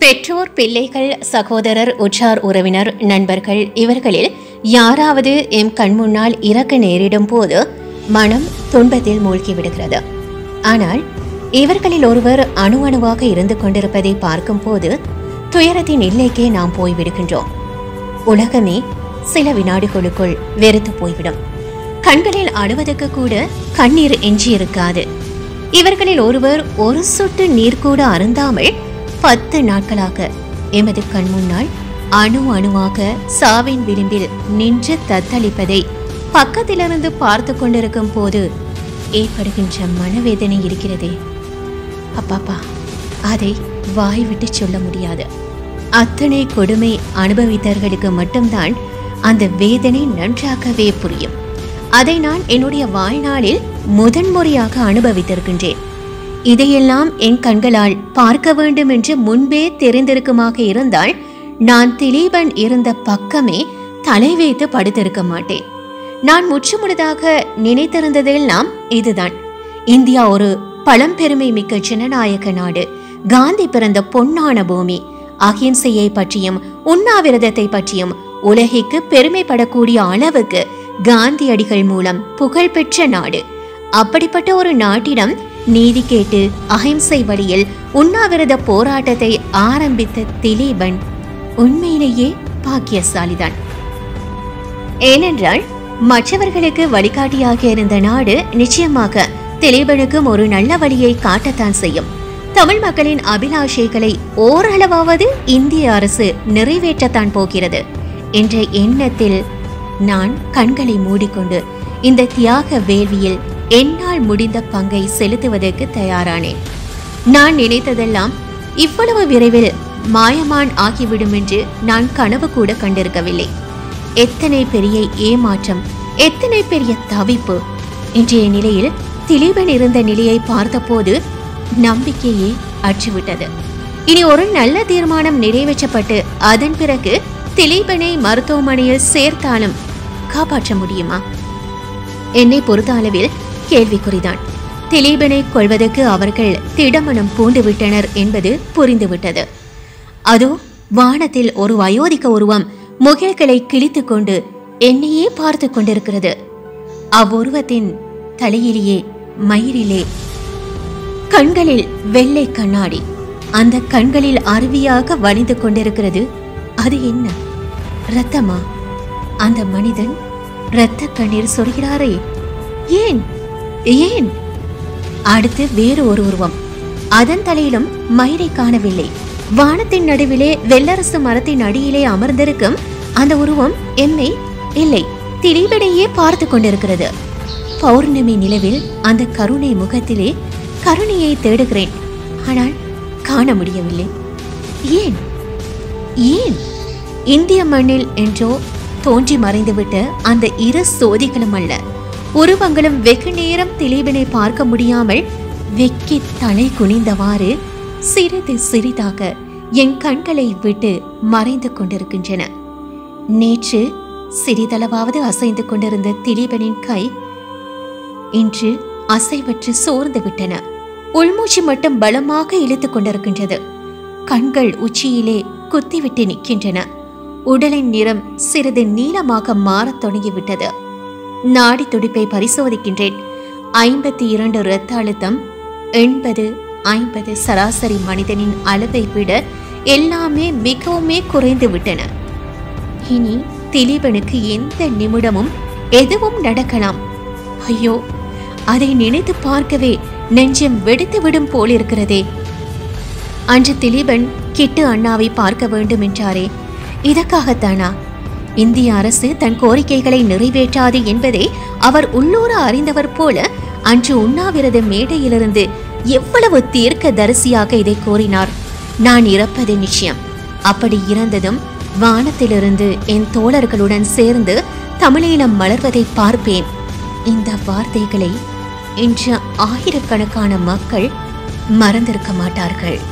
பெற்றோர் பிள்ளைகள் சகோதரர் உற்றார் உறவினர் நண்பர்கள் இவர்களில் யாராவது எம் கண்முன்னால் இறக்க நேரிடும் போது மனம் துன்பத்தில் மூழ்கி விடுகிறது ஆனால் இவர்களில் ஒருவர் அணு அணுவாக இருந்து கொண்டிருப்பதை பார்க்கும்போது துயரத்தின் எல்லைக்கே நாம் போய்விடுகின்றோம் உலகமே சில வினாடிகளுக்குள் வெறுத்து போய்விடும் கண்களில் அழுவதற்கு கூட கண்ணீர் எஞ்சி இருக்காது இவர்களில் ஒருவர் ஒரு சொட்டு நீர் கூட அருந்தாமல் பத்து நாட்களாக எமது கண் முன்னால் அணு அணுவாக சாவின் விளிம்பில் நின்று தத்தளிப்பதை பக்கத்திலிருந்து பார்த்து கொண்டிருக்கும் போது ஏற்படுகின்ற மனவேதனை இருக்கிறதே அப்பாப்பா அதை வாய் விட்டு சொல்ல முடியாது அத்தனை கொடுமை அனுபவித்தவர்களுக்கு மட்டும்தான் அந்த வேதனை நன்றாகவே புரியும் அதை நான் என்னுடைய வாழ்நாளில் முதன்முறையாக அனுபவித்திருக்கின்றேன் இதையெல்லாம் என் கண்களால் பார்க்க வேண்டும் என்று முன்பே தெரிந்திருக்குமாக இருந்தால் நான் திலீபன் இருந்த பக்கமே தலை வைத்து படுத்திருக்க மாட்டேன் நான் முற்றுமுழுதாக நினைத்திருந்ததெல்லாம் இதுதான் இந்தியா ஒரு பழம்பெருமை மிக்க ஜனநாயக நாடு காந்தி பிறந்த பொன்னான பூமி அகிம்சையை பற்றியும் உண்ணாவிரதத்தை பற்றியும் உலகிற்கு பெருமைப்படக்கூடிய அளவுக்கு காந்தியடிகள் மூலம் புகழ்பெற்ற நாடு அப்படிப்பட்ட ஒரு நாட்டிடம் நீதி கேட்டு அகிம்சை வழியில் உண்ணாவிரத போராட்டத்தை ஆரம்பித்த திலீபன் உண்மையிலேயே பாக்கியசாலிதான் ஏனென்றால் மற்றவர்களுக்கு வழிகாட்டியாக இருந்த நாடு நிச்சயமாக திலீபனுக்கும் ஒரு நல்ல வழியை காட்டத்தான் செய்யும் தமிழ் மக்களின் அபிலாஷைகளை ஓரளவாவது இந்திய அரசு நிறைவேற்றத்தான் போகிறது என்ற எண்ணத்தில் நான் கண்களை மூடிக்கொண்டு இந்த தியாக வேள்வியில் என்னால் முடிந்த பங்கை செலுத்துவதற்கு தயாரானேன் நான் நினைத்ததெல்லாம் இவ்வளவு விரைவில் மாயமான் ஆகிவிடும் என்று நான் கனவு கூட கண்டிருக்கவில்லை எத்தனை பெரிய ஏமாற்றம் எத்தனை பெரிய தவிப்பு இன்றைய நிலையில் திலீபன் இருந்த நிலையை பார்த்தபோது நம்பிக்கையே அற்றுவிட்டது இனி ஒரு நல்ல தீர்மானம் நிறைவேற்றப்பட்டு அதன் பிறகு திலீபனை மருத்துவமனையில் சேர்த்தாலும் காப்பாற்ற முடியுமா என்னை பொறுத்த அளவில் கேள்விக்குறிதான் திலீபனை கொள்வதற்கு அவர்கள் திடமனம் பூண்டுவிட்டனர் என்பது புரிந்துவிட்டது அதோ வானத்தில் ஒரு வயோதிக உருவம் முகில்களை கிழித்துக் கொண்டு என்னையே பார்த்து கொண்டிருக்கிறது அவ்வுருவத்தின் தலையிலேயே மயிரிலே கண்களில் வெள்ளை கண்ணாடி அந்த கண்களில் அருவியாக வலிந்து கொண்டிருக்கிறது அது என்ன ரத்தமா அந்த மனிதன் இரத்த கண்ணீர் சொரிகிறாரே ஏன் ஏன் அடுத்து வேறு ஒரு உருவம் அதன் தலையிலும் மயிரை காணவில்லை வானத்தின் நடுவிலே வெள்ளரசு மரத்தின் அடியிலே அமர்ந்திருக்கும் அந்த உருவம் எம்மை இல்லை திடீரெனையே பார்த்து கொண்டிருக்கிறது பௌர்ணமி நிலவில் அந்த கருணை முகத்திலே கருணையை தேடுகிறேன் ஆனால் காண முடியவில்லை ஏன் ஏன் இந்திய மண்ணில் என்றோ தோன்றி மறைந்துவிட்ட அந்த இரு சோதிகளும் அல்ல உருவங்களும் வெகு நேரம் திலீபனை பார்க்க முடியாமல் வெக்கி தலை குனிந்தவாறு சிறிது சிறிதாக என் கண்களை விட்டு மறைந்து கொண்டிருக்கின்றன நேற்று சிறிதளவாவது அசைந்து கொண்டிருந்த திலீபனின் கை இன்று அசைவற்று சோர்ந்து விட்டன உள்மூச்சு மட்டும் பலமாக இழுத்துக் கொண்டிருக்கின்றது கண்கள் உச்சியிலே குத்திவிட்டு நிற்கின்றன உடலின் நிறம் சிறிது நீளமாக மாறத் தொடங்கிவிட்டது நாடி துடிப்பை பரிசோதிக்கின்றேன் ஐம்பத்தி இரண்டு இரத்த அழுத்தம் எண்பது ஐம்பது சராசரி மனிதனின் அளவை விட எல்லாமே மிகவுமே குறைந்து விட்டன இனி திலீபனுக்கு எந்த நிமிடமும் எதுவும் நடக்கலாம் ஐயோ அதை நினைத்து பார்க்கவே நெஞ்சம் வெடித்து விடும் போலிருக்கிறதே அன்று திலீபன் கிட்டு அண்ணாவை பார்க்க வேண்டும் என்றாரே இதற்காகத்தானா இந்திய அரசு தன் கோரிக்கைகளை நிறைவேற்றாது என்பதை அவர் உள்ளூர அறிந்தவர் போல அன்று உண்ணாவிரத மேடையிலிருந்து எவ்வளவு தீர்க்க தரிசியாக இதை கோரினார் நான் இறப்பது நிச்சயம் அப்படி இறந்ததும் வானத்திலிருந்து என் தோழர்களுடன் சேர்ந்து தமிழீழம் மலர்வதை பார்ப்பேன் இந்த வார்த்தைகளை இன்று ஆயிரக்கணக்கான மக்கள் மறந்திருக்க மாட்டார்கள்